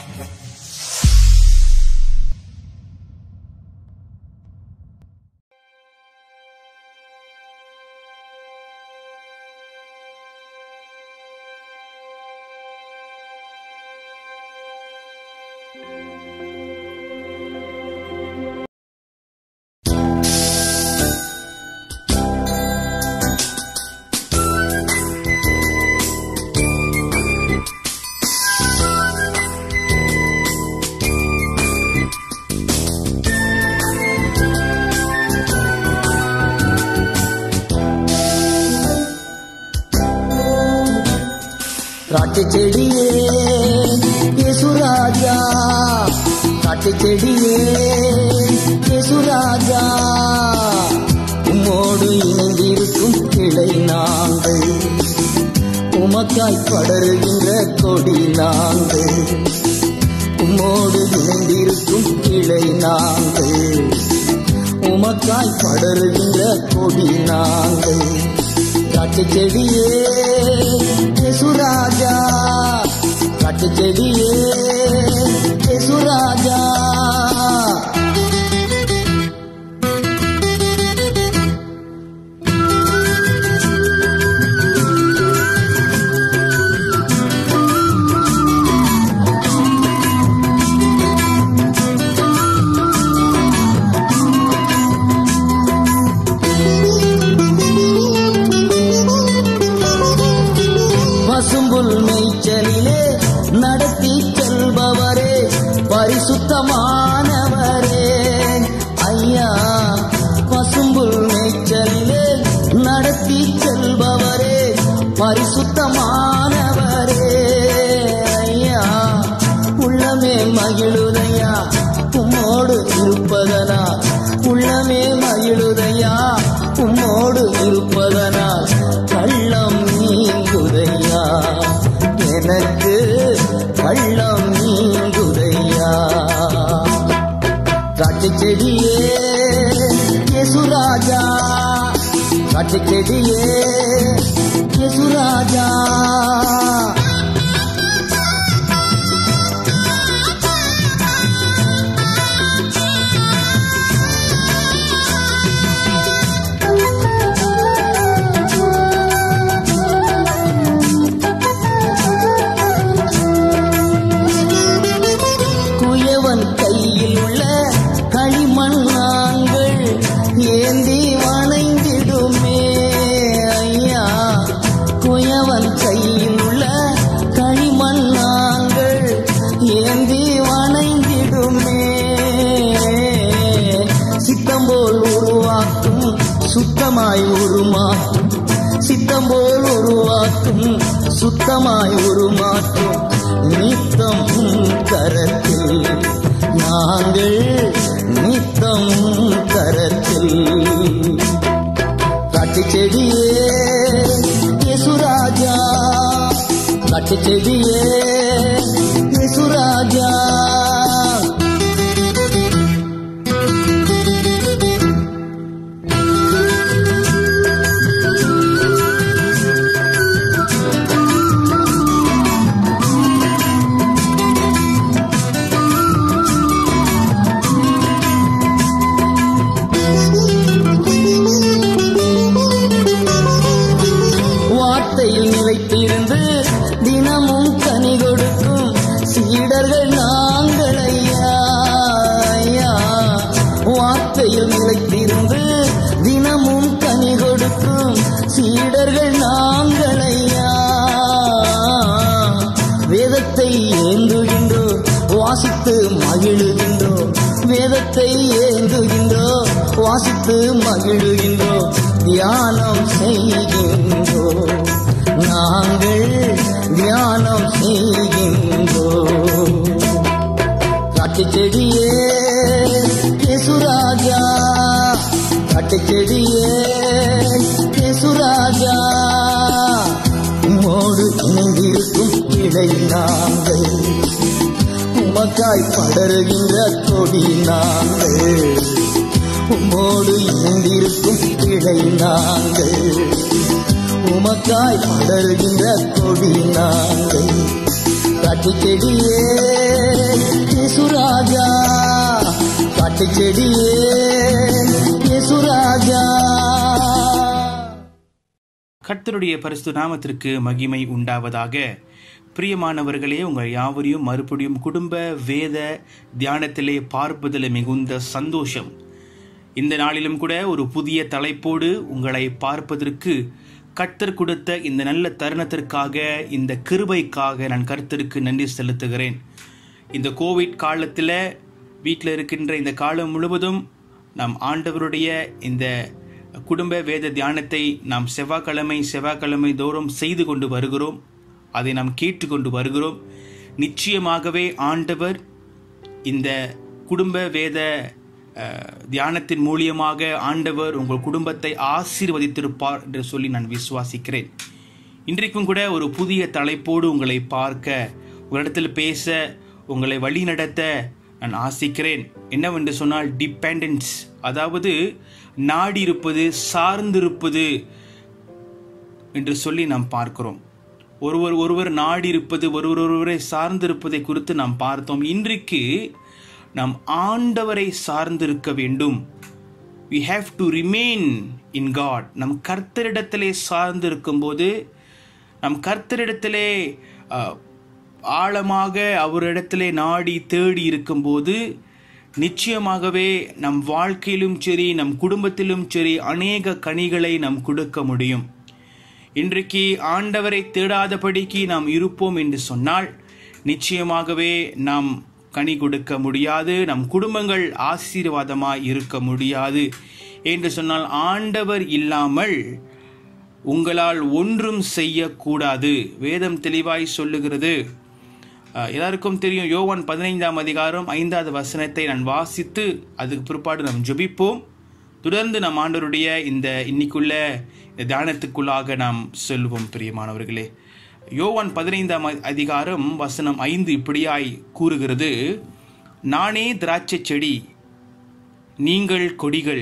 காட்டு செடியே யேசுராஜா காட்டு செடியே யேசுராஜா உம்மோடு இணைந்திருக்கும் கிளை நாங்கள் உமக்காய் படருகின்ற கொடி நாங்கள் உம்மோடு இணைந்திருக்கும் கிளை நாங்கள் உமக்காய் படருகின்ற கொடி நாங்கள் காட்டு செடியே யேசுராஜா காட்டு செடியே யேசுராஜா பசும்புல் மேய்ச்சலிலே நடத்தி செல்பவரே பரிசுத்தமானவரே ஐயா பசும்புல் மேய்ச்சலிலே நடத்தி செல்பவரே பரிசுத்தமானவரே ஐயா உள்ளமே மகிழுதையா உம்மோடு இருப்பதனா உள்ளமே மகிழுதையா உம்மோடு இருப்பதனா கள்ளம் நீங்குதையா எனக்கு கள்ளம் நீங்குதையா காட்டு செடியே யேசுராஜா காட்டு செடியே யேசுராஜா குயவன் கையில் உள்ள களிமண் நாங்கள் ஏந்தி வணைந்திடுமே ஐயா குயவன் கையில் உள்ள களிமண் நாங்கள் ஏந்தி வணைந்திடுமே சித்தம் போல் உருவாக்கும் சுத்தமாய் உருமாற்றும் சித்தம் போல் உருவாக்கும் சுத்தமாய் உருமாற்றும் நித்தம் உம் கரத்தில் நாங்கள் நித்தம் உம் கரத்தில் காட்டு செடியே யேசுராஜா காட்டு செடியே யேசுராஜா வார்த்தையில் நிலைத்திருந்து தினமும் கனி கொடுக்கும் சீடர்கள் நாங்கள் ஐயா ஐயா. வார்த்தையில் நிலைத்திருந்து தினமும் கனி கொடுக்கும் சீடர்கள் நாங்கள் ஐயா வேதத்தை ஏந்துகின்றோம் வாசித்து மகிழுகின்றோம் வேதத்தை ஏந்துகின்றோம் வாசித்து மகிழுகின்றோம் தியானம் செய்கின்றோம் நாங்கள் தியானம் செய்கின்றோம் காட்டு செடியே யேசுராஜா காட்டு செடியே யேசுராஜா உம்மோடு இணைந்திருக்கும் கிளை நாங்கள் உமக்காய் படருகின்ற கொடி நாங்கள் உம்மோடு இணைந்திருக்கும் கிளை நாங்கள் உமக்காய் படருகின்ற கொடி நாங்கள் காட்டு செடியே இயேசுராஜா காட்டு செடியே இயேசுராஜா கர்த்தருடைய பரிசு நாமத்திற்கு மகிமை உண்டாவதாக பிரியமானவர்களே உங்கள் யாவரையும் மறுபடியும் குடும்ப வேத தியானத்திலே பார்ப்பதில் மிகுந்த சந்தோஷம் இந்த நாளிலும் கூட ஒரு புதிய தலைப்போடு உங்களை பார்ப்பதற்கு கர்த்தர் கொடுத்த இந்த நல்ல தருணத்திற்காக இந்த கிருபைக்காக நான் கர்த்தருக்கு நன்றி செலுத்துகிறேன் இந்த கோவிட் காலத்தில் வீட்டில் இருக்கின்ற இந்த காலம் முழுவதும் நம் ஆண்டவருடைய இந்த குடும்ப வேத தியானத்தை நாம் செவ்வாய்க்கிழமை செவ்வாய்க்கிழமை தோறும் செய்து கொண்டு வருகிறோம் அதை நாம் கேட்டுக்கொண்டு வருகிறோம் நிச்சயமாகவே ஆண்டவர் இந்த குடும்ப வேத அஹ், தியானத்தின் மூலியமாக ஆண்டவர் உங்கள் குடும்பத்தை ஆசீர்வதித்திருப்பார் என்று சொல்லி நான் விசுவாசிக்கிறேன் இன்றைக்கும் கூட ஒரு புதிய தலைப்போடு உங்களை பார்க்க உங்களிடத்தில் பேச உங்களை வழிநடத்த நான் ஆசிக்கிறேன் என்னவென்று சொன்னால் டிபெண்டன்ஸ் அதாவது நாடி இருப்பது சார்ந்திருப்பது என்று சொல்லி நாம் பார்க்கிறோம் ஒருவர் ஒருவர் நாடி இருப்பது ஒருவர் ஒருவரை சார்ந்திருப்பதை குறித்து நாம் பார்த்தோம் இன்றைக்கு நாம் ஆண்டவரை சார்ந்திருக்க வேண்டும் we have to remain in God நம் கர்த்தரிடத்திலே சார்ந்திருக்கும் போது நம் கர்த்தரிடத்திலே அஹ், ஆழமாக அவரிடத்திலே நாடி தேடி இருக்கும்போது நிச்சயமாகவே நம் வாழ்க்கையிலும் சரி நம் குடும்பத்திலும் சரி அநேக கனிகளை நாம் கொடுக்க முடியும் இன்றைக்கு ஆண்டவரை தேடாதபடிக்கு நாம் இருப்போம் என்று சொன்னால் நிச்சயமாகவே நாம் கனி கொடுக்க முடியாது நம் குடும்பங்கள் ஆசீர்வாதமாய் இருக்க முடியாது என்று சொன்னால் ஆண்டவர் இல்லாமல் உங்களால் ஒன்றும் செய்யக்கூடாது வேதம் தெளிவாய் சொல்லுகிறது அஹ், எல்லாருக்கும் தெரியும் யோவான் பதினைந்தாம் அதிகாரம் ஐந்தாவது வசனத்தை நான் வாசித்து அதுக்கு பிற்பாடு நாம் ஜெபிப்போம் தொடர்ந்து நம் ஆண்டவருடைய இந்த இன்னைக்குள்ள இந்த தியானத்துக்குள்ளாக நாம் செல்வோம் பிரியமானவர்களே யோவான் பதினைந்தாம் அ- அதிகாரம் வசனம் ஐந்து இப்படியாய் கூறுகிறது நானே திராட்சை செடி நீங்கள் கொடிகள்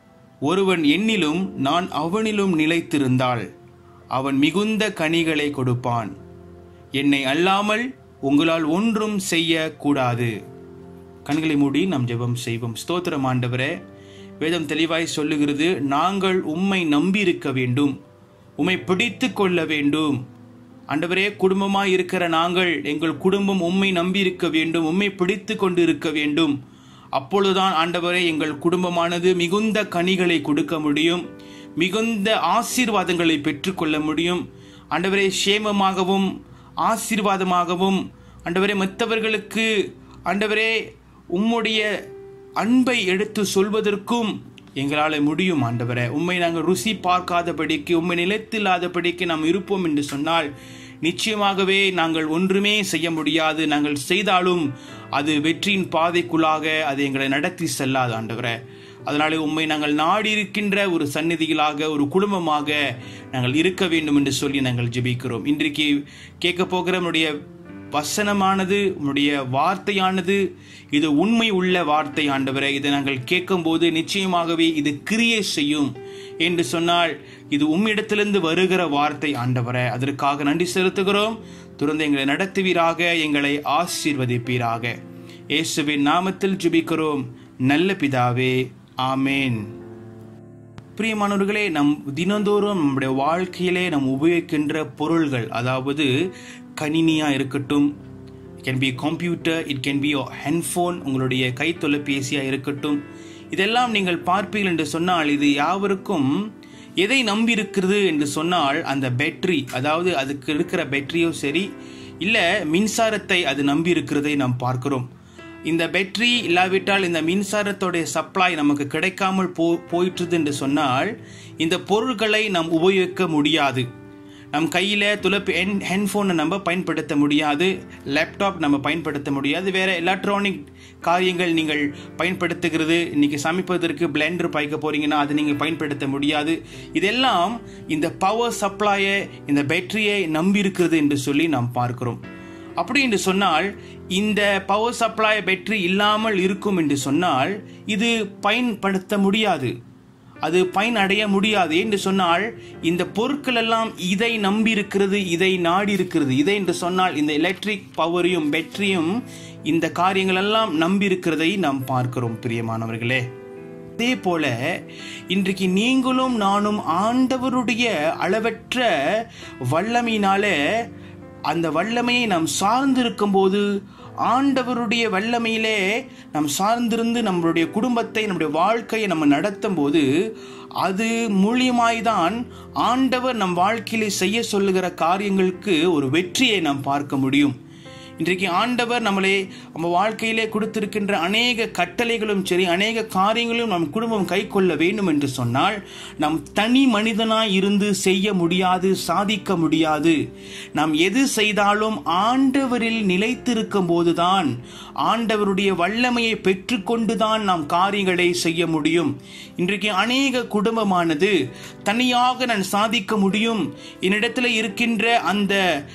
ஒருவன் என்னிலும் நான் அவனிலும் நிலைத்திருந்தால் அவன் மிகுந்த கனிகளை கொடுப்பான் என்னை அல்லாமல் உங்களால் ஒன்றும் செய்யக்கூடாது கண்களை மூடி நாம் ஜெபம் செய்வோம் ஸ்தோத்திரம் ஆண்டவரே வேதம் தெளிவாய் சொல்லுகிறது நாங்கள் உம்மை நம்பியிருக்க வேண்டும் உம்மை பிடித்து கொள்ள வேண்டும் ஆண்டவரே குடும்பமாய் இருக்கிற நாங்கள் எங்கள் குடும்பம் உம்மை நம்பி இருக்க வேண்டும் உம்மை பிடித்து கொண்டு இருக்க வேண்டும் அப்பொழுதுதான் ஆண்டவரே எங்கள் குடும்பமானது மிகுந்த கனிகளை கொடுக்க முடியும் மிகுந்த ஆசீர்வாதங்களை பெற்றுக்கொள்ள முடியும் ஆண்டவரே சேமமாகவும் ஆசீர்வாதமாகவும் ஆண்டவரே மற்றவர்களுக்கு ஆண்டவரே உம்முடைய அன்பை எடுத்து சொல்வதற்கும் எங்களால் முடியும் ஆண்டவரே உம்மை நாங்கள் ருசி பார்க்காதபடிக்கு உம்மை நிலைத்தில்லாதபடிக்கு நாம் இருப்போம் என்று சொன்னால் நிச்சயமாகவே நாங்கள் ஒன்றுமே செய்ய முடியாது நாங்கள் செய்தாலும் அது வெற்றியின் பாதைக்குள்ளாக அது எங்களை நடத்தி செல்லாது ஆண்டவரே அதனாலே உம்மை நாங்கள் நாடி இருக்கின்ற ஒரு சந்நிதிகளாக ஒரு குடும்பமாக நாங்கள் இருக்க வேண்டும் என்று சொல்லி நாங்கள் ஜெபிக்கிறோம் இன்றைக்கு கேட்க போகிற நம்முடைய வசனமானது உம்முடைய வார்த்தையானது இது உண்மை உள்ள வார்த்தை ஆண்டவரே இதை நாங்கள் கேட்கும்போது நிச்சயமாகவே இது கிரியை செய்யும் என்று சொன்னால் இது உம்மிடத்திலிருந்து வருகிற வார்த்தை ஆண்டவரே அதற்காக நன்றி செலுத்துகிறோம் தொடர்ந்து எங்களை நடத்துவீராக எங்களை ஆசீர்வதிப்பீராக இயேசுவின் நாமத்தில் ஜெபிக்கிறோம் நல்ல பிதாவே ஆமேன் பிரியமானவர்களே நம் தினந்தோறும் நம்முடைய வாழ்க்கையிலே நாம் உபயோகிக்கின்ற பொருள்கள் அதாவது கணினியாக இருக்கட்டும் can be computer it can be headphone உங்களுடைய கை தொலைபேசியாக இருக்கட்டும் இதெல்லாம் நீங்கள் பார்ப்பீர்கள் என்று சொன்னால் இது யாவருக்கும் எதை நம்பி இருக்கிறது என்று சொன்னால் அந்த பேட்டரி அதாவது அதுக்கு இருக்கிற பேட்டரியோ சரி இல்லை மின்சாரத்தை அது நம்பி இருக்கிறதை நாம் பார்க்கிறோம் இந்த பேட்டரி இல்லாவிட்டால் இந்த மின்சாரத்தோடைய சப்ளை நமக்கு கிடைக்காமல் போ போயிட்டுது என்று சொன்னால் இந்த பொருட்களை நாம் உபயோகிக்க முடியாது நம் கையில் துலப்பு ஹென் ஹெட்ஃபோனை நம்ம பயன்படுத்த முடியாது லேப்டாப் நம்ம பயன்படுத்த முடியாது வேற எலக்ட்ரானிக் காரியங்கள் நீங்கள் பயன்படுத்துகிறது இன்னைக்கு சமைப்பதற்கு பிளெண்டர் பாய்க்க போறீங்கன்னா அதை நீங்கள் பயன்படுத்த முடியாது இதெல்லாம் இந்த பவர் சப்ளையை இந்த பேட்டரியை நம்பி இருக்கிறது என்று சொல்லி நாம் பார்க்கிறோம் அப்படி என்று சொன்னால் இந்த பவர் சப்ளை பேட்டரி இல்லாமல் இருக்கும் என்று சொன்னால் இது பயன்படுத்த முடியாது அது பயன் அடைய முடியாது என்று சொன்னால் இந்த பொருட்கள் எல்லாம் இதை நம்பி இருக்கிறது இதை நாடி இருக்கிறது இதை என்று சொன்னால் இந்த எலக்ட்ரிக் பவரையும் பேட்டரியும் இந்த காரியங்கள் எல்லாம் நம்பி இருக்கிறதை நாம் பார்க்கிறோம் பிரியமானவர்களே அதே போல இன்றைக்கு நீங்களும் நானும் ஆண்டவருடைய அளவற்ற வல்லமையினால அந்த வல்லமையை நாம் சார்ந்திருக்கும் போது ஆண்டவருடைய வல்லமையிலே நாம் சார்ந்திருந்து நம்மளுடைய குடும்பத்தை நம்முடைய வாழ்க்கையை நம்ம நடத்தும் போது அது மூலியமாய்தான் ஆண்டவர் நம் வாழ்க்கையிலே செய்ய சொல்லுகிற காரியங்களுக்கு ஒரு வெற்றியை நாம் பார்க்க முடியும் இன்றைக்கு ஆண்டவர் நம்மளே நம்ம வாழ்க்கையிலே கொடுத்திருக்கின்ற அநேக கட்டளைகளும் சரி அநேக காரியங்களும் நம் குடும்பம் கை கொள்ள வேண்டும் என்று சொன்னால் நம் தனி மனிதனாய் இருந்து செய்ய முடியாது சாதிக்க முடியாது நாம் எது செய்தாலும் ஆண்டவரில் நிலைத்திருக்கும் போதுதான் ஆண்டவருடைய வல்லமையை பெற்றுக்கொண்டுதான் நாம் காரியங்களை செய்ய முடியும் இன்றைக்கு அநேக குடும்பமானது தனியாக நான் சாதிக்க முடியும் என்னிடத்தில் இருக்கின்ற அந்த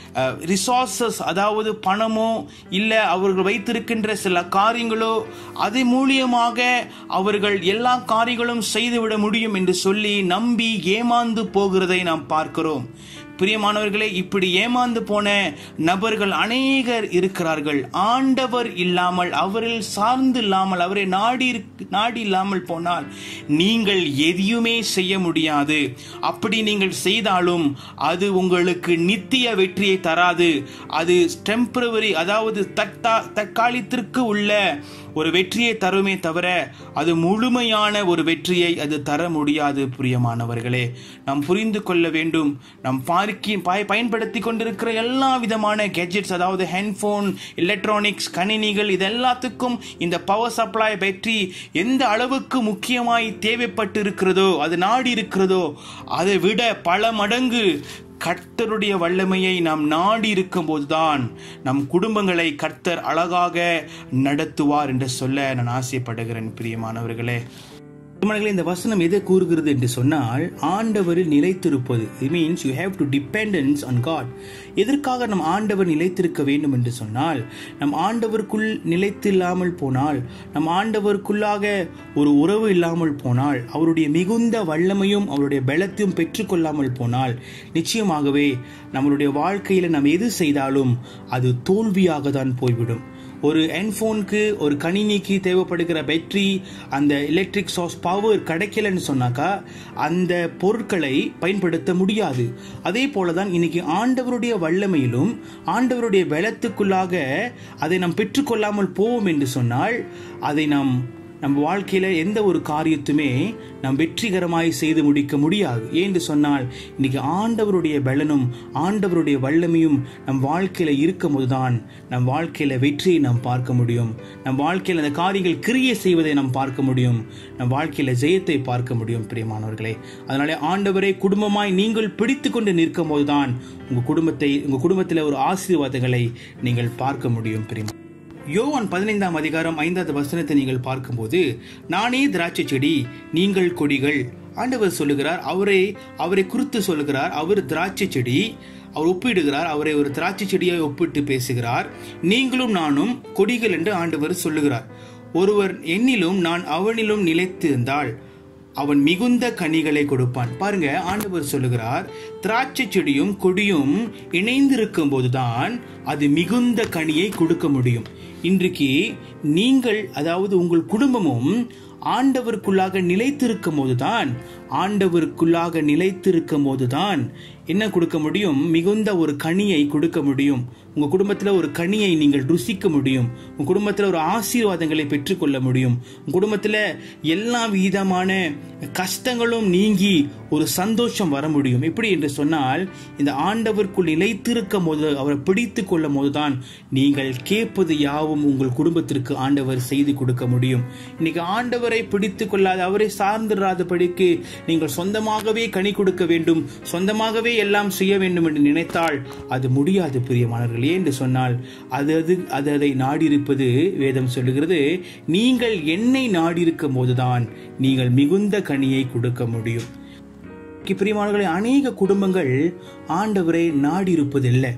ரிசோர்சஸ் அதாவது பணமோ இல்லை அவர்கள் வைத்திருக்கின்ற சில காரியங்களோ அது மூலியமாக அவர்கள் எல்லா காரியங்களும் செய்துவிட முடியும் என்று சொல்லி நம்பி ஏமாந்து போகிறதை நாம் பார்க்கிறோம் பிரியமானவர்களே இப்படி ஏமாந்து போன நபர்கள் அநேகர் இருக்கிறார்கள் ஆண்டவர் இல்லாமல் அவரில் சார்ந்து இல்லாமல் அவரை நாடி நாடி இல்லாமல் போனால் நீங்கள் எதையுமே செய்ய முடியாது அப்படி நீங்கள் செய்தாலும் அது உங்களுக்கு நித்திய வெற்றியை தராது அது டெம்பரவரி அதாவது தட்டா தற்காலித்திற்கு உள்ள ஒரு வெற்றியை தருமே தவிர அது முழுமையான ஒரு வெற்றியை அது தர முடியாது பிரியமானவர்களே நாம் புரிந்து கொள்ள வேண்டும் நாம் பார்க்கி பாய் பயன்படுத்தி கொண்டிருக்கிற எல்லா விதமான கெஜெட்ஸ் அதாவது ஹெட்ஃபோன் எலக்ட்ரானிக்ஸ் கணினிகள் இது எல்லாத்துக்கும் இந்த பவர் சப்ளை பேட்டரி எந்த அளவுக்கு முக்கியமாய் தேவைப்பட்டு இருக்கிறதோ அது நாடி இருக்கிறதோ அதை விட பல மடங்கு கர்த்தருடைய வல்லமையை நாம் நாடி இருக்கும் போதுதான் நம் குடும்பங்களை கர்த்தர் அழகாக நடத்துவார் என்று சொல்ல நான் ஆசைப்படுகிறேன் பிரியமானவர்களே திருமணங்களே இந்த வசனம் எதை கூறுகிறது என்று சொன்னால் ஆண்டவரில் நிலைத்திருப்பது it means you have to dependence on God எதற்காக நம் ஆண்டவர் நிலைத்திருக்க வேண்டும் என்று சொன்னால் நம் ஆண்டவருக்குள் நிலைத்தில்லாமல் போனால் நம் ஆண்டவருக்குள்ளாக ஒரு உறவு இல்லாமல் போனால் அவருடைய மிகுந்த வல்லமையும் அவருடைய பலத்தையும் பெற்றுக்கொள்ளாமல் போனால் நிச்சயமாகவே நம்மளுடைய வாழ்க்கையில் நாம் எது செய்தாலும் அது தோல்வியாக தான் போய்விடும் ஒரு ஹெட்ஃபோனுக்கு ஒரு கணினிக்கு தேவைப்படுகிற பேட்டரி அந்த எலக்ட்ரிக் சோர்ஸ் பவர் கிடைக்கலன்னு சொன்னாக்கா அந்த பொருட்களை பயன்படுத்த முடியாது அதே போல தான் இன்னைக்கு ஆண்டவருடைய வல்லமையிலும் ஆண்டவருடைய பலத்துக்குள்ளாக அதை நாம் பெற்றுக்கொள்ளாமல் போவோம் என்று சொன்னால் அதை நாம் நம்ம வாழ்க்கையில எந்த ஒரு காரியத்துமே நாம் வெற்றிகரமாய் செய்து முடிக்க முடியாது ஏன்னு சொன்னால் இன்னைக்கு ஆண்டவருடைய பலனும் ஆண்டவருடைய வல்லமையும் நம் வாழ்க்கையில இருக்கும் போதுதான் நம் வாழ்க்கையில வெற்றியை நாம் பார்க்க முடியும் நம் வாழ்க்கையில் அந்த காரியங்கள் கிரியை செய்வதை நாம் பார்க்க முடியும் நம் வாழ்க்கையில ஜெயத்தை பார்க்க முடியும் பிரியமானவர்களே அதனாலே ஆண்டவரை குடும்பமாய் நீங்கள் பிடித்து கொண்டு நிற்கும் போதுதான் உங்க குடும்பத்தை உங்க குடும்பத்தில் ஒரு ஆசீர்வாதங்களை நீங்கள் பார்க்க முடியும் பிரியமா யோவான் பதினைந்தாம் அதிகாரம் ஐந்தாவது வசனத்தை நீங்கள் பார்க்கும்போது நானே திராட்சை செடி நீங்கள் கொடிகள் ஆண்டவர் சொல்லுகிறார் அவரை அவரை குறித்து சொல்லுகிறார் அவர் திராட்சை செடி அவர் ஒப்பிடுகிறார் அவரை ஒரு திராட்சை செடியை ஒப்பிட்டு பேசுகிறார் நீங்களும் நானும் கொடிகள் என்று ஆண்டவர் சொல்லுகிறார் ஒருவர் என்னிலும் நான் அவனிலும் நிலைத்திருந்தால் அவன் மிகுந்த கனிகளை கொடுப்பான் பாருங்க ஆண்டவர் சொல்லுகிறார் திராட்சை செடியும் கொடியும் இணைந்திருக்கும் போதுதான் அது மிகுந்த கனியை கொடுக்க முடியும் இன்றைக்கு நீங்கள் அதாவது உங்கள் குடும்பமும் ஆண்டவருக்குள்ளாக நிலைத்திருக்கும் போதுதான் ஆண்டவருக்குள்ளாக நிலைத்திருக்கும் போதுதான் என்ன கொடுக்க முடியும் மிகுந்த ஒரு கனியை கொடுக்க முடியும் உங்க குடும்பத்துல ஒரு கனியை நீங்கள் ருசிக்க முடியும் உங்க குடும்பத்துல ஒரு ஆசீர்வாதங்களை பெற்றுக்கொள்ள முடியும் உங்க குடும்பத்துல எல்லா விதமான கஷ்டங்களும் நீங்கி ஒரு சந்தோஷம் வர முடியும் எப்படி என்று சொன்னால் இந்த ஆண்டவருக்குள் நிலைத்திருக்கும் போது அவரை பிடித்து கொள்ளும் போதுதான் நீங்கள் கேட்பது யாவும் உங்கள் குடும்பத்திற்கு ஆண்டவர் செய்து கொடுக்க முடியும் இன்னைக்கு ஆண்டவரை பிடித்து கொள்ளாத அவரை சார்ந்திராதபடிக்கு நீங்கள் சொந்தமாகவே கனி கொடுக்க வேண்டும் சொந்தமாகவே எல்லாம் செய்ய வேண்டும் என்று நினைத்தால் அது முடியாது பிரியமானவர்கள் ஏன் என்று சொன்னால் அது அது அது அதை நாடியிருப்பது வேதம் சொல்லுகிறது நீங்கள் என்னை நாடியிருக்கும் போதுதான் நீங்கள் மிகுந்த கனியை கொடுக்க முடியும் பிரியமானவர்களை அநேக குடும்பங்கள் ஆண்டவரை நாடி இருப்பதில்லை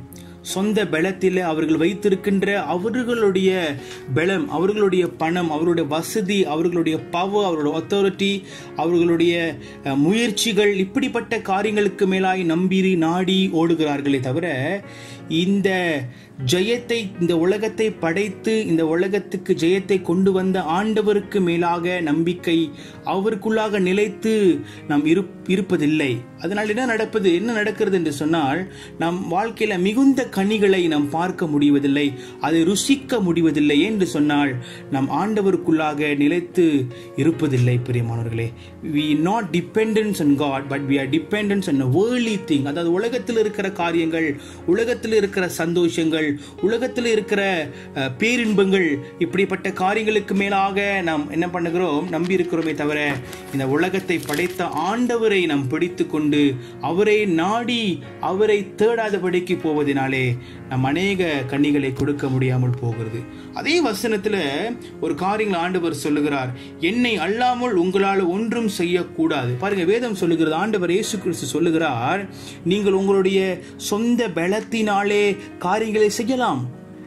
சொந்த பலத்தில் அவர்கள் வைத்திருக்கின்ற அவர்களுடைய பலம் அவர்களுடைய பணம் அவர்களுடைய வசதி அவர்களுடைய பவர் அவர்களுடைய அத்தாரிட்டி அவர்களுடைய அஹ், முயற்சிகள் இப்படிப்பட்ட காரியங்களுக்கு மேலாய் நம்பி நாடி ஓடுகிறார்களே தவிர இந்த ஜெயத்தை இந்த உலகத்தை படைத்து இந்த உலகத்துக்கு ஜெயத்தை கொண்டு வந்த ஆண்டவருக்கு மேலாக நம்பிக்கை அவருக்குள்ளாக நிலைத்து நாம் இருப்- இருப்பதில்லை அதனால் என்ன நடப்பது என்ன நடக்கிறது என்று சொன்னால் நம் வாழ்க்கையில மிகுந்த கனிகளை நாம் பார்க்க முடிவதில்லை அதை ருசிக்க முடிவதில்லை என்று சொன்னால் நம் ஆண்டவருக்குள்ளாக நிலைத்து இருப்பதில்லை பிரியமானவர்களே we not dependence on God but we are dependents on a worldly thing அதாவது உலகத்தில் இருக்கிற காரியங்கள் உலகத்தில் இருக்கிற சந்தோஷங்கள் உலகத்தில் இருக்கிற அஹ், பேரின்பங்கள் இப்படிப்பட்ட காரியங்களுக்கு மேலாக நாம் என்ன பண்ணுகிறோம் நம்பி இருக்கிறோமே தவிர இந்த உலகத்தை படைத்த ஆண்டவரை நாம் பிடித்து கொண்டு அவரை நாடி அவரை தேடாதபடிக்கு போவதினாலே நம் அநேக கன்னிகளை கொடுக்க முடியாமல் போகிறது அதே வசனத்துல ஒரு காரியங்கள் ஆண்டவர் சொல்லுகிறார் என்னை அல்லாமல் உங்களால் ஒன்றும் செய்யக்கூடாது பாருங்க வேதம் சொல்லுகிறது ஆண்டவர் இயேசு கிறிஸ்து சொல்லுகிறார் நீங்கள் உங்களுடைய சொந்த பலத்தினாலே காரியங்களை செய்யலாம்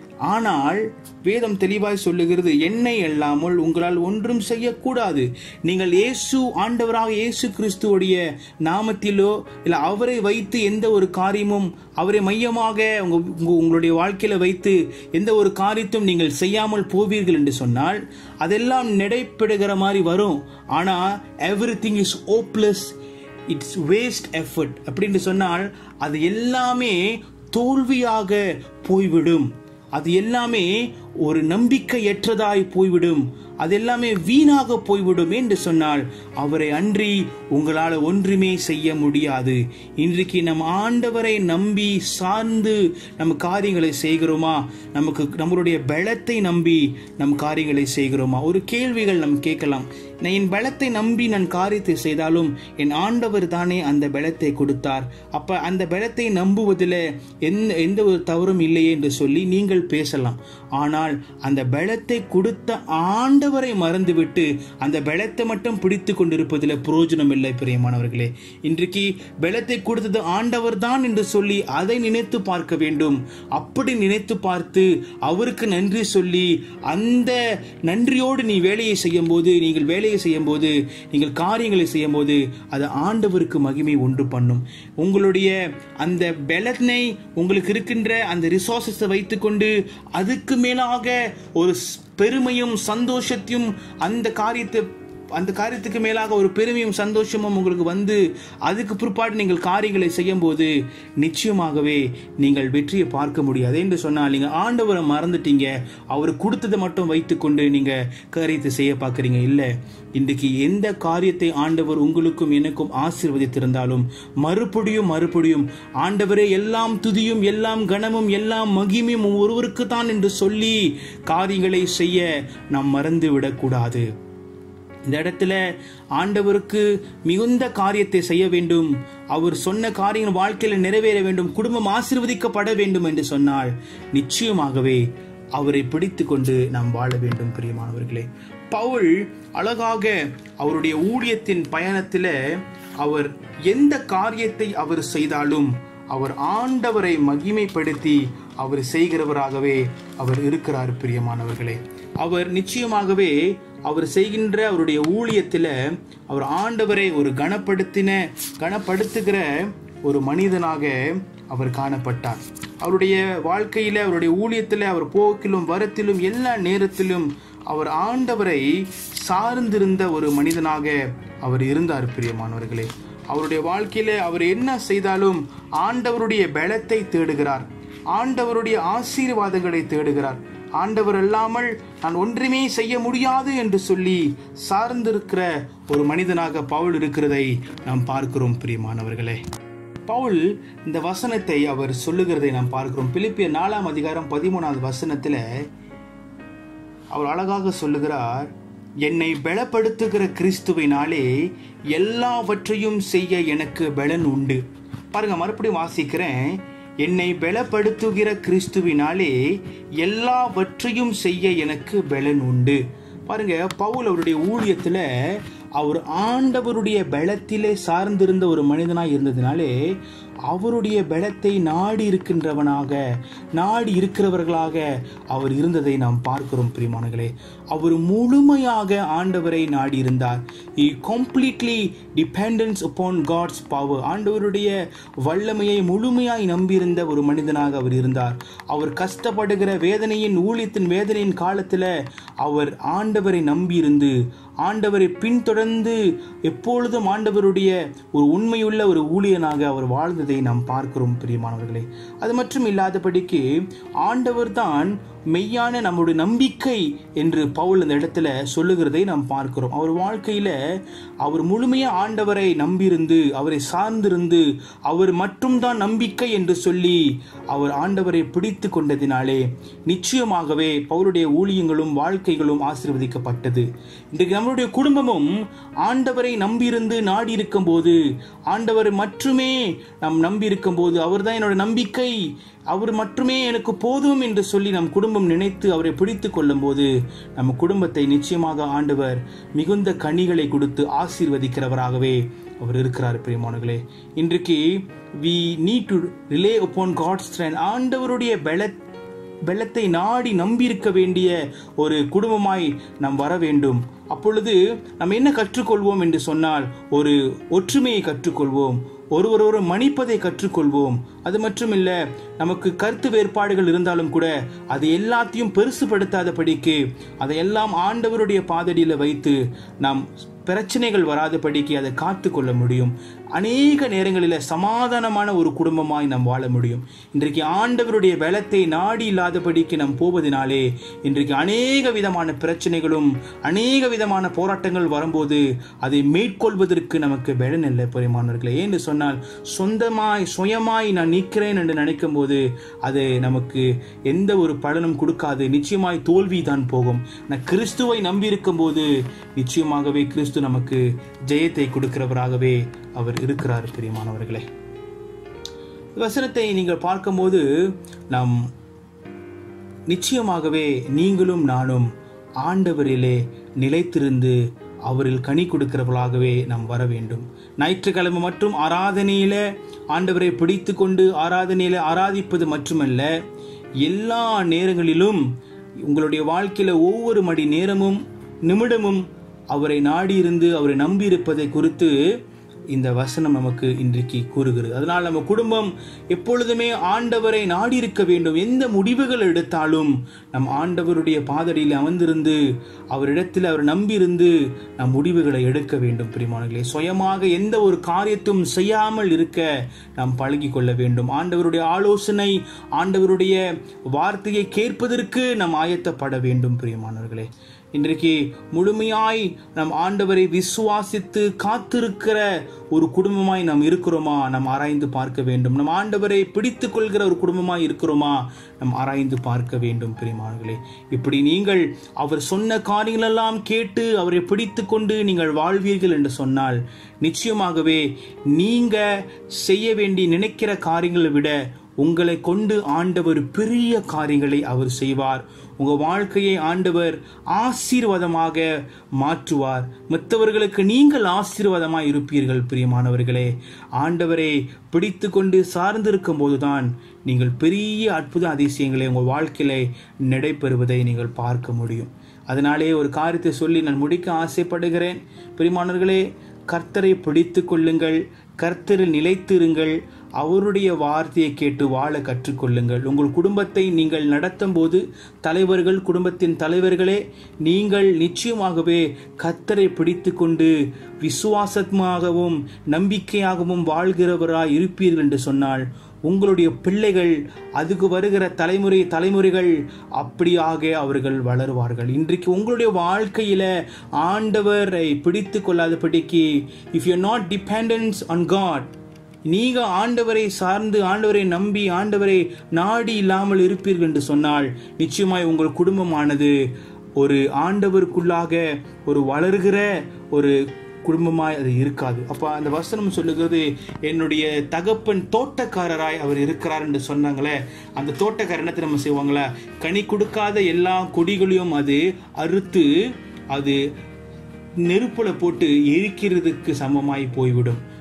ஆனால் வேதம் தெளிவாய் சொல்லுகிறது என்னை அல்லாமல் உங்களால் ஒன்றும் செய்யக்கூடாது நீங்கள் இயேசு ஆண்டவராக இயேசு கிறிஸ்துவோடைய நாமத்திலோ இல்லை அவரை வைத்து எந்த ஒரு காரியமும் அவரை மையமாக உங்க உங்க- உங்களுடைய வாழ்க்கையில வைத்து எந்த ஒரு காரியத்தும் நீங்கள் செய்யாமல் போவீர்கள் என்று சொன்னால் அதெல்லாம் நடைபெறுகிற மாதிரி வரும் ஆனா everything is hopeless it's waste effort அப்படின்னு சொன்னால் அது எல்லாமே தோல்வியாக போய்விடும் அது எல்லாமே ஒரு நம்பிக்கையற்றதாய் போய்விடும் அது எல்லாமே வீணாக போய்விடும் என்று சொன்னால் அவரை அன்றி உங்களால் ஒன்றுமே செய்ய முடியாது இன்றைக்கு நம் ஆண்டவரை நம்பி சார்ந்து நம்ம காரியங்களை செய்கிறோமா நமக்கு நம்மளுடைய பலத்தை நம்பி நம் காரியங்களை செய்கிறோமா ஒரு கேள்விகள் நம் கேட்கலாம் நான் என் பலத்தை நம்பி நான் காரியத்தை செய்தாலும் என் ஆண்டவர் தானே அந்த பலத்தை கொடுத்தார் அப்ப அந்த பலத்தை நம்புவதில் எந்த எந்த ஒரு தவறும் இல்லையே என்று சொல்லி நீங்கள் பேசலாம் ஆனால் அந்த பலத்தை கொடுத்த ஆண்டவரை மறந்துவிட்டு அந்த பலத்தை மட்டும் பிடித்து கொண்டிருப்பதில் பிரயோஜனம் இல்லை பிரியமானவர்களே இன்றைக்கு பலத்தை கொடுத்தது ஆண்டவர் தான் என்று சொல்லி அதை நினைத்து பார்க்க வேண்டும் அப்படி நினைத்து பார்த்து அவருக்கு நன்றி சொல்லி அந்த நன்றியோடு நீ வேலையை செய்யும் போது நீங்கள் வேலையை செய்யும் போது நீங்கள் காரியங்களை செய்யும் போது அது ஆண்டவருக்கு மகிமை உண்டு பண்ணும் உங்களுடைய அந்த பலனை உங்களுக்கு இருக்கின்ற அந்த ரிசோர்சஸை வைத்துக்கொண்டு அதுக்கு மேலாக ஒரு ஸ்- பெருமையும் சந்தோஷத்தையும் அந்த காரியத்தை அந்த காரியத்துக்கு மேலாக ஒரு பெருமையும் சந்தோஷமும் உங்களுக்கு வந்து அதுக்கு பிற்பாடு நீங்கள் காரியங்களை செய்யும் போது நிச்சயமாகவே நீங்கள் வெற்றியை பார்க்க முடியாது என்று சொன்னால் நீங்கள் ஆண்டவரை மறந்துட்டீங்க அவர் கொடுத்ததை மட்டும் வைத்துக்கொண்டு நீங்க காரியத்தை செய்ய பார்க்குறீங்க இல்லை இன்றைக்கு எந்த காரியத்தை ஆண்டவர் உங்களுக்கும் எனக்கும் ஆசீர்வதித்திருந்தாலும் மறுபடியும் மறுபடியும் ஆண்டவரே எல்லாம் துதியும் எல்லாம் கனமும் எல்லாம் மகிமையும் ஒருவருக்கு தான் என்று சொல்லி காரியங்களை செய்ய நாம் மறந்து விடக்கூடாது இந்த இடத்துல ஆண்டவருக்கு மிகுந்த காரியத்தை செய்ய வேண்டும் அவர் சொன்ன காரியங்கள் வாழ்க்கையில் நிறைவேற வேண்டும் குடும்பம் ஆசீர்வதிக்கப்பட வேண்டும் என்று சொன்னால் நிச்சயமாகவே அவரை பிடித்து கொண்டு நாம் வாழ வேண்டும் பிரியமானவர்களே பவுல் அழகாக அவருடைய ஊழியத்தின் பயணத்தில் அவர் எந்த காரியத்தை அவர் செய்தாலும் அவர் ஆண்டவரை மகிமைப்படுத்தி அவர் செய்கிறவராகவே அவர் இருக்கிறார் பிரியமானவர்களே அவர் நிச்சயமாகவே அவர் செய்கின்ற அவருடைய ஊழியத்தில் அவர் ஆண்டவரை ஒரு கனப்படுத்தின கனப்படுத்துகிற ஒரு மனிதனாக அவர் காணப்பட்டார் அவருடைய வாழ்க்கையில அவருடைய ஊழியத்தில் அவர் போக்கிலும் வரத்திலும் எல்லா நேரத்திலும் அவர் ஆண்டவரை சார்ந்திருந்த ஒரு மனிதனாக அவர் இருந்தார் பிரியமானவர்களே அவருடைய வாழ்க்கையில அவர் என்ன செய்தாலும் ஆண்டவருடைய பலத்தை தேடுகிறார் ஆண்டவருடைய ஆசீர்வாதங்களை தேடுகிறார் ஆண்டவர் அல்லாமல் நான் ஒன்றுமே செய்ய முடியாது என்று சொல்லி சார்ந்திருக்கிற ஒரு மனிதனாக பவுல் இருக்கிறதை நாம் பார்க்கிறோம் பிரியமானவர்களே பவுல் இந்த வசனத்தை அவர் சொல்லுகிறதை நாம் பார்க்கிறோம் பிலிப்பிய நாலாம் அதிகாரம் பதிமூணாவது வசனத்துல அவர் அழகாக சொல்லுகிறார் என்னை பலப்படுத்துகிற கிறிஸ்துவினாலே எல்லாவற்றையும் செய்ய எனக்கு பலன் உண்டு பாருங்க மறுபடியும் வாசிக்கிறேன் என்னை பலப்படுத்துகிற கிறிஸ்துவினாலே எல்லாவற்றையும் செய்ய எனக்கு பலன் உண்டு பாருங்க பவுல் அவருடைய ஊழியத்துல அவர் ஆண்டவருடைய பலத்திலே சார்ந்திருந்த ஒரு மனிதனாய் இருந்ததினாலே அவருடைய பலத்தை நாடி இருக்கின்றவனாக நாடி இருக்கிறவர்களாக அவர் இருந்ததை நாம் பார்க்கிறோம் பிரிமானங்களே அவர் முழுமையாக ஆண்டவரை நாடி இருந்தார் he completely dependence upon God's power ஆண்டவருடைய வல்லமையை முழுமையாய் நம்பியிருந்த ஒரு மனிதனாக அவர் இருந்தார் அவர் கஷ்டப்படுகிற வேதனையின் ஊழியத்தின் வேதனையின் காலத்தில் அவர் ஆண்டவரை நம்பியிருந்து ஆண்டவரை பின்தொடர்ந்து எப்பொழுதும் ஆண்டவருடைய ஒரு உண்மையுள்ள ஒரு ஊழியனாக அவர் வாழ்ந்ததை நாம் பார்க்கிறோம் பிரியமானவர்களே அது மட்டும் இல்லாதபடிக்கு ஆண்டவர் தான் மெய்யான நம்முடைய நம்பிக்கை என்று பவுல் அந்த இடத்துல சொல்லுகிறதை நாம் பார்க்கிறோம் அவர் வாழ்க்கையில அவர் முழுமையா ஆண்டவரை நம்பியிருந்து அவரை சார்ந்திருந்து அவர் மட்டும்தான் நம்பிக்கை என்று சொல்லி அவர் ஆண்டவரை பிடித்து கொண்டதினாலே நிச்சயமாகவே பவுலுடைய ஊழியங்களும் வாழ்க்கைகளும் ஆசீர்வதிக்கப்பட்டது இன்றைக்கு நம்மளுடைய குடும்பமும் ஆண்டவரை நம்பியிருந்து நாடி இருக்கும் போது ஆண்டவர் மட்டுமே நாம் நம்பி இருக்கும் போது அவர்தான் என்னோட நம்பிக்கை அவர் மட்டுமே எனக்கு போதும் என்று சொல்லி நம் குடும்பம் நினைத்து அவரை பிடித்து கொள்ளும் போது நம் குடும்பத்தை நிச்சயமாக ஆண்டவர் மிகுந்த கனிகளை கொடுத்து ஆசீர்வதிக்கிறவராகவே அவர் இருக்கிறார் பிரியமானங்களே இன்றைக்கு we need to rely upon God's strength ஆண்டவருடைய பல வெள்ளத்தை நாடி நம்பியிருக்க வேண்டிய ஒரு குடும்பமாய் நாம் வர வேண்டும் அப்பொழுது நாம் என்ன கற்றுக்கொள்வோம் என்று சொன்னால் ஒரு ஒற்றுமையை கற்றுக்கொள்வோம் ஒருவரொரு மன்னிப்பதை கற்றுக்கொள்வோம் அது மட்டுமில்ல நமக்கு கருத்து வேறுபாடுகள் இருந்தாலும் கூட அதை எல்லாத்தையும் பெருசுபடுத்தாதபடிக்கு அதையெல்லாம் ஆண்டவருடைய பாதடியில் வைத்து நாம் பிரச்சனைகள் வராதபடிக்கு அதை காத்து கொள்ள முடியும் அநேக நேரங்களில் சமாதானமான ஒரு குடும்பமாய் நாம் வாழ முடியும் இன்றைக்கு ஆண்டவருடைய பலத்தை நாடி இல்லாதபடிக்கு நாம் போவதனாலே இன்றைக்கு அநேக விதமான பிரச்சனைகளும் அநேக விதமான போராட்டங்கள் வரும்போது அதை மேற்கொள்வதற்கு நமக்கு பலன் இல்லை பெருமானவர்களே ஏன்னு சொன்னால் சொந்தமாய் சுயமாய் நான் நிற்கிறேன் என்று நினைக்கும் போது அது நமக்கு எந்த ஒரு பலனும் கொடுக்காது நிச்சயமாய் தோல்வி தான் போகும் நான் கிறிஸ்துவை நம்பியிருக்கும் போது நிச்சயமாகவே கிறிஸ்து நமக்கு ஜெயத்தை கொடுக்கிறவராகவே அவர் இருக்கிறார் பிரியமானவர்களே வசனத்தை நீங்கள் பார்க்கும்போது நாம் நிச்சயமாகவே நீங்களும் நானும் ஆண்டவரிலே நிலைத்திருந்து அவரில் கனி கொடுக்கிறவர்களாகவே நாம் வர வேண்டும் ஞாயிற்றுக்கிழமை மற்றும் ஆராதனையில ஆண்டவரை பிடித்து கொண்டு ஆராதனையில ஆராதிப்பது மட்டுமல்ல எல்லா நேரங்களிலும் உங்களுடைய வாழ்க்கையில ஒவ்வொரு மணி நேரமும் நிமிடமும் அவரை நாடியிருந்து அவரை நம்பியிருப்பதை குறித்து இந்த வசனம் நமக்கு இன்றைக்கு கூறுகிறது அதனால் நம்ம குடும்பம் எப்பொழுதுமே ஆண்டவரை நாடி இருக்க வேண்டும் எந்த முடிவுகள் எடுத்தாலும் நம் ஆண்டவருடைய பாதடியில் அமர்ந்திருந்து அவரிடத்தில் அவர் நம்பியிருந்து நம் முடிவுகளை எடுக்க வேண்டும் பிரிமானங்களே சுயமாக எந்த ஒரு காரியத்தும் செய்யாமல் இருக்க நாம் பழகி கொள்ள வேண்டும் ஆண்டவருடைய ஆலோசனை ஆண்டவருடைய வார்த்தையை கேட்பதற்கு நாம் ஆயத்தப்பட வேண்டும் பிரியமானவர்களே இன்றைக்கு முழுமையாய் நம் ஆண்டவரை விசுவாசித்து காத்திருக்கிற ஒரு குடும்பமாய் நாம் இருக்கிறோமா நாம் ஆராய்ந்து பார்க்க வேண்டும் நம் ஆண்டவரை பிடித்து கொள்கிற ஒரு குடும்பமாய் இருக்கிறோமா நாம் ஆராய்ந்து பார்க்க வேண்டும் பிரியமானங்களே இப்படி நீங்கள் அவர் சொன்ன காரியங்களெல்லாம் கேட்டு அவரை பிடித்து கொண்டு நீங்கள் வாழ்வீர்கள் என்று சொன்னால் நிச்சயமாகவே நீங்க செய்ய வேண்டி நினைக்கிற காரியங்களை விட உங்களை கொண்டு ஆண்டவர் பெரிய காரியங்களை அவர் செய்வார் உங்க வாழ்க்கையை ஆண்டவர் ஆசீர்வாதமாக மாற்றுவார் மற்றவர்களுக்கு நீங்கள் ஆசீர்வாதமாய் இருப்பீர்கள் பிரியமானவர்களே ஆண்டவரை பிடித்து கொண்டு சார்ந்திருக்கும் போதுதான் நீங்கள் பெரிய அற்புத அதிசயங்களை உங்கள் வாழ்க்கையில நடைபெறுவதை நீங்கள் பார்க்க முடியும் அதனாலே ஒரு காரியத்தை சொல்லி நான் முடிக்க ஆசைப்படுகிறேன் பிரியமானவர்களே கர்த்தரை பிடித்து கொள்ளுங்கள் கர்த்தரில் நிலைத்திருங்கள் அவருடைய வார்த்தையை கேட்டு வாழ கற்றுக்கொள்ளுங்கள் உங்கள் குடும்பத்தை நீங்கள் நடத்தும் போது தலைவர்கள் குடும்பத்தின் தலைவர்களே நீங்கள் நிச்சயமாகவே கர்த்தரை பிடித்து கொண்டு விசுவாசமாகவும் நம்பிக்கையாகவும் வாழ்கிறவராய் இருப்பீர்கள் என்று சொன்னால் உங்களுடைய பிள்ளைகள் அதுக்கு வருகிற தலைமுறை தலைமுறைகள் அப்படியாக அவர்கள் வளருவார்கள் இன்றைக்கு உங்களுடைய வாழ்க்கையில ஆண்டவரை பிடித்து கொள்ளாதபடிக்கு if you not dependence on God நீங்க ஆண்டவரை சார்ந்து ஆண்டவரை நம்பி ஆண்டவரை நாடி இல்லாமல் இருப்பீர்கள் என்று சொன்னால் நிச்சயமாய் உங்கள் குடும்பமானது ஒரு ஆண்டவருக்குள்ளாக ஒரு வளர்கிற ஒரு குடும்பமாய் அது இருக்காது அப்ப அந்த வசனம் சொல்லுகிறது என்னுடைய தகப்பன் தோட்டக்காரராய் அவர் இருக்கிறார் என்று சொன்னாங்களே அந்த தோட்டக்காரர் என்னத்தை நம்ம செய்வாங்களா கனி கொடுக்காத எல்லா கொடிகளையும் அது அறுத்து அது நெருப்புல போட்டு எரிக்கிறதுக்கு சமமாய் போய்விடும்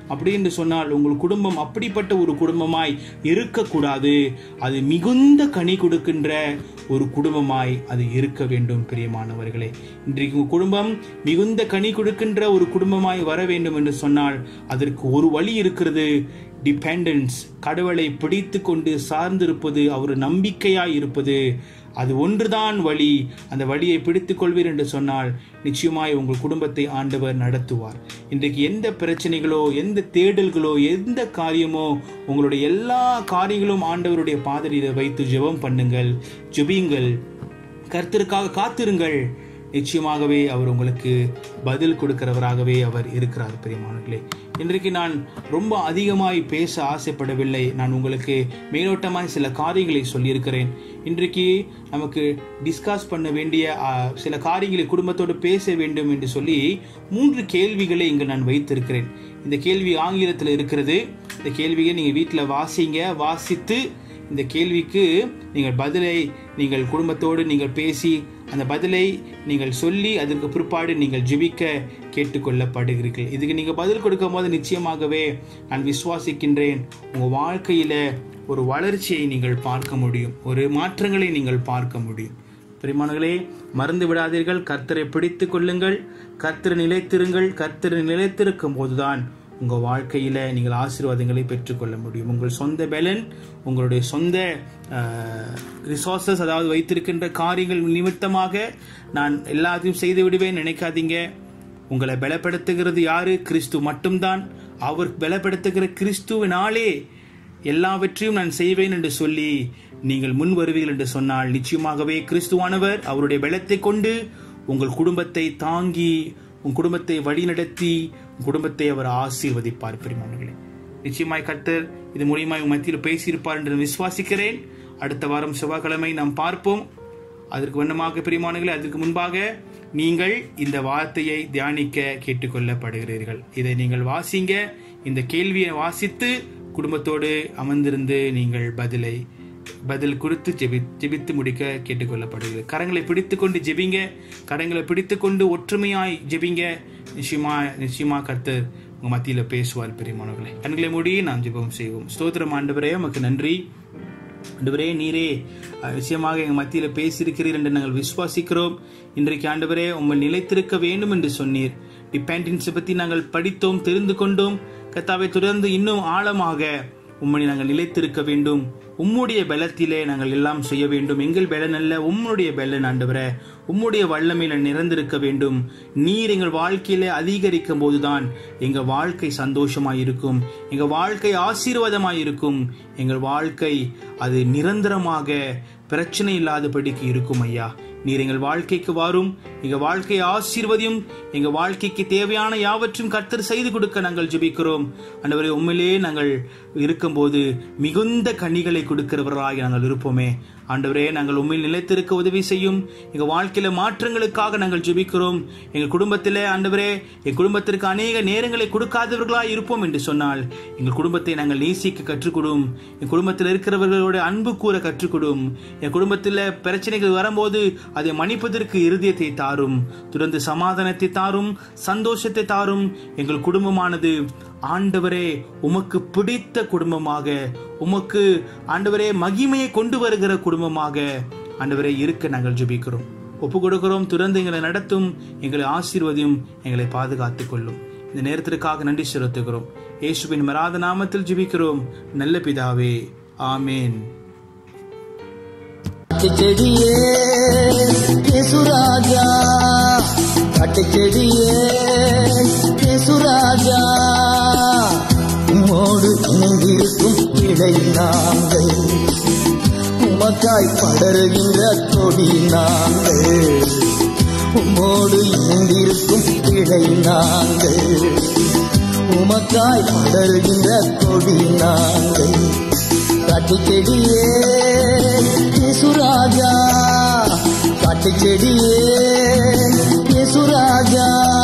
அப்படி என்று சொன்னால் உங்கள் குடும்பம் அப்படிப்பட்ட ஒரு குடும்பமாய் இருக்கக்கூடாது அது மிகுந்த கனி கொடுக்கின்ற ஒரு குடும்பமாய் அது இருக்க வேண்டும் பிரியமானவர்களே இன்றைக்கு உங்கள் குடும்பம் மிகுந்த கனி கொடுக்கின்ற ஒரு குடும்பமாய் வர வேண்டும் என்று சொன்னால் அதற்கு ஒரு வழி இருக்கிறது டிபெண்டன்ஸ் கடவுளை பிடித்து கொண்டு சார்ந்திருப்பது அவர் நம்பிக்கையாய் இருப்பது அது ஒன்றுதான் வழி அந்த வழியை பிடித்துக் கொள்வீர் என்று சொன்னால் நிச்சயமாய் உங்கள் குடும்பத்தை ஆண்டவர் நடத்துவார் இன்றைக்கு எந்த பிரச்சனைகளோ எந்த தேடல்களோ எந்த காரியமோ உங்களுடைய எல்லா காரியங்களும் ஆண்டவருடைய பாதரியில வைத்து ஜெபம் பண்ணுங்கள் ஜெபியுங்கள் கர்த்தருக்காக காத்திருங்கள் நிச்சயமாகவே அவர் உங்களுக்கு பதில் கொடுக்கிறவராகவே அவர் இருக்கிறார் பிரியமானங்களே இன்றைக்கு நான் ரொம்ப அதிகமாய் பேச ஆசைப்படவில்லை நான் உங்களுக்கு மேலோட்டமாய் சில காரியங்களை சொல்லியிருக்கிறேன் இன்றைக்கு நமக்கு டிஸ்கஸ் பண்ண வேண்டிய ஆ, சில காரியங்களை குடும்பத்தோடு பேச வேண்டும் என்று சொல்லி மூன்று கேள்விகளை இங்கு நான் வைத்திருக்கிறேன் இந்த கேள்வி ஆங்கிலத்தில் இருக்கிறது இந்த கேள்வியை நீங்கள் வீட்டில் வாசிங்க வாசித்து இந்த கேள்விக்கு நீங்கள் பதிலை நீங்கள் குடும்பத்தோடு நீங்கள் பேசி அந்த பதிலை நீங்கள் சொல்லி அதற்கு பிற்பாடு நீங்கள் ஜெபிக்க கேட்டுக்கொள்ளப்படுகிறீர்கள் இதுக்கு நீங்கள் பதில் கொடுக்கும் போது நிச்சயமாகவே நான் விசுவாசிக்கின்றேன் உங்கள் வாழ்க்கையில் ஒரு வளர்ச்சியை நீங்கள் பார்க்க முடியும் ஒரு மாற்றங்களை நீங்கள் பார்க்க முடியும் பிரிமானங்களே மறந்து விடாதீர்கள் கர்த்தரை பிடித்துக் கொள்ளுங்கள் கர்த்தரை நிலைத்திருங்கள் கர்த்தரை நிலைத்திருக்கும் போதுதான் உங்கள் வாழ்க்கையில் நீங்கள் ஆசீர்வாதங்களை பெற்றுக்கொள்ள முடியும் உங்கள் சொந்த பலன் உங்களுடைய சொந்த ரிசோர்சஸ் அதாவது வைத்திருக்கின்ற காரியங்கள் நிமித்தமாக நான் எல்லாத்தையும் செய்து விடுவேன் நினைக்காதீங்க உங்களை பலப்படுத்துகிறது யாரு கிறிஸ்து மட்டும்தான் அவர் பலப்படுத்துகிற கிறிஸ்துவினாலே எல்லாவற்றையும் நான் செய்வேன் என்று சொல்லி நீங்கள் முன் வருவீர்கள் என்று சொன்னால் நிச்சயமாகவே கிறிஸ்துவானவர் அவருடைய பலத்தை கொண்டு உங்கள் குடும்பத்தை தாங்கி உன் குடும்பத்தை வழிநடத்தி உன் குடும்பத்தை அவர் ஆசீர்வதிப்பார் பெருமானங்களே நிச்சயமாய் கர்த்தர் இது மூலியமாய் உன் மத்தியில் பேசியிருப்பார் என்று நான் விசுவாசிக்கிறேன் அடுத்த வாரம் செவ்வாய்க்கிழமை நாம் பார்ப்போம் அதற்கு வண்ணமாக பிரியமானங்களே அதற்கு முன்பாக நீங்கள் இந்த வார்த்தையை தியானிக்க கேட்டுக்கொள்ளப்படுகிறீர்கள் இதை நீங்கள் வாசிங்க இந்த கேள்வியை வாசித்து குடும்பத்தோடு அமர்ந்திருந்து நீங்கள் பதிலை பதில் கொடுத்து ஜெபி ஜெபித்து முடிக்க கேட்டுக்கொள்ளப்படுகிறது கரங்களை பிடித்துக்கொண்டு ஜெபிங்க கரங்களை பிடித்துக்கொண்டு ஒற்றுமையாய் ஜெபிங்க நிச்சயமா நிச்சயமா கர்த்தர் உங்க மத்தியில பேசுவார் பெரியமானவர்களே கண்களை மூடி நாம் ஜெபம் செய்வோம் ஸ்தோத்திரம் ஆண்டவரே உமக்கு நன்றி ஆண்டவரே நீரே அஹ், நிச்சயமாக எங்கள் மத்தியில் பேசியிருக்கிறீர் என்று நாங்கள் விசுவாசிக்கிறோம் இன்றைக்கு ஆண்டவரே உம்மை நிலைத்திருக்க வேண்டும் என்று சொன்னீர் டிபெண்டன்ஸை பற்றி நாங்கள் படித்தோம் தெரிந்து கொண்டோம் கத்தாவை தொடர்ந்து இன்னும் ஆழமாக உம்மை நாங்கள் நிலைத்திருக்க வேண்டும் உம்முடைய பலத்திலே நாங்கள் எல்லாம் செய்ய வேண்டும் எங்கள் பலன் அல்ல உம்முடைய பலன் ஆண்டவரே உம்முடைய வல்லமையில நிறைந்திருக்க வேண்டும் நீர் எங்கள் வாழ்க்கையில அதிகரிக்கும் போதுதான் எங்க வாழ்க்கை சந்தோஷமாய் இருக்கும் எங்க வாழ்க்கை ஆசீர்வாதமாய் இருக்கும் எங்கள் வாழ்க்கை அது நிரந்தரமாக பிரச்சனை இல்லாதபடிக்கு இருக்கும் ஐயா நீர் எங்கள் வாழ்க்கைக்கு வாரும் எங்க வாழ்க்கையை ஆசீர்வதியும் எங்க வாழ்க்கைக்கு தேவையான யாவற்றையும் கர்த்தர் செய்து கொடுக்க நாங்கள் ஜெபிக்கிறோம் ஆண்டவரே உண்மையிலே நாங்கள் இருக்கும்போது மிகுந்த கனிகளை கொடுக்கிறவர்களாக நாங்கள் இருப்போமே ஆண்டவரே நாங்கள் உண்மையில் நிலைத்திருக்க உதவி செய்யும் எங்க வாழ்க்கையில மாற்றங்களுக்காக நாங்கள் ஜெபிக்கிறோம் எங்க குடும்பத்திலே ஆண்டவரே என் குடும்பத்திற்கு அநேக நேரங்களை கொடுக்காதவர்களாய் இருப்போம் என்று சொன்னால் எங்கள் குடும்பத்தை நாங்கள் நேசிக்க கற்றுக்கொடும் என் குடும்பத்தில் இருக்கிறவர்களோட அன்பு கூற கற்றுக்கொடும் என் குடும்பத்தில் பிரச்சனைகள் வரும்போது அதை மன்னிப்பதற்கு இருதயத்தை தாரும் தொடர்ந்து சமாதானத்தை தாரும் சந்தோஷத்தை தாரும் எங்கள் குடும்பமானது ஆண்டவரே உமக்கு பிடித்த குடும்பமாக உமக்கு ஆண்டவரே மகிமையை கொண்டு வருகிற குடும்பமாக ஆண்டவரே இருக்க நாங்கள் ஜெபிக்கிறோம் ஒப்பு கொடுக்கிறோம் தொடர்ந்து எங்களை நடத்தும் எங்களை ஆசீர்வதியும் எங்களை பாதுகாத்துக் கொள்ளும் இந்த நேரத்திற்காக நன்றி செலுத்துகிறோம் இயேசுவின் மராத நாமத்தில் ஜெபிக்கிறோம் நல்ல பிதாவே ஆமேன் செடியே சுராஜா காட்டு செடியே சுராஜா உம்மோடு இணைந்திருக்கும் இலை நாங்கள் உமக்காய் படருகின்ற கொடி நாங்கள் உம்மோடு இணைந்திருக்கும் இலை நாங்கள் உமக்காய் படருகின்ற கொடி நாங்கள் காட்டு செடியே சுராஜா காட்டு செடியே சுராஜா